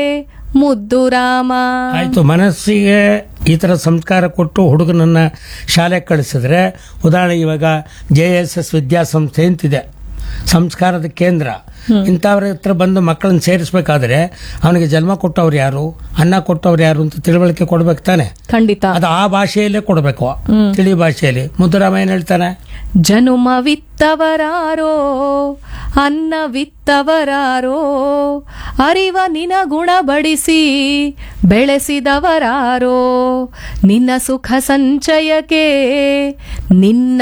ಮುದ್ದು ರಾಮ ಆಯ್ತು ಮನಸ್ಸಿಗೆ ಈ ತರ ಸಂಸ್ಕಾರ ಕೊಟ್ಟು ಹುಡುಗನನ್ನ ಶಾಲೆಗೆ ಕಳಿಸಿದ್ರೆ ಉದಾಹರಣೆ ಇವಾಗ ಜೆ ಎಸ್ ಎಸ್ ವಿದ್ಯಾಸಂಸ್ಥೆ ಅಂತಿದೆ ಸಂಸ್ಕಾರದ ಕೇಂದ್ರ ಇಂಥವ್ರ ಹತ್ರ ಬಂದು ಮಕ್ಕಳನ್ನ ಸೇರಿಸ್ಬೇಕಾದ್ರೆ ಅವನಿಗೆ ಜನ್ಮ ಕೊಟ್ಟವ್ರು ಯಾರು ಅನ್ನ ಕೊಟ್ಟವ್ರು ಯಾರು ಅಂತ ತಿಳುವಳಿಕೆ ಕೊಡ್ಬೇಕು ತಾನೆ ಖಂಡಿತ ಅದು ಆ ಭಾಷೆಯಲ್ಲೇ ಕೊಡಬೇಕು ತಿಳಿ ಭಾಷೆಯಲ್ಲಿ ಮುದ್ದುರಾಮ ಏನ್ ಹೇಳ್ತಾನೆ ಜನುಮವಿತ್ತವರಾರೋ ಅನ್ನವಿತ್ತವರಾರೋ ಅರಿವ ನಿನ ಗುಣ ಬಡಿಸಿ ಬೆಳೆಸಿದವರಾರೋ ನಿನ್ನ ಸುಖ ಸಂಚಯಕ್ಕೆ ನಿನ್ನ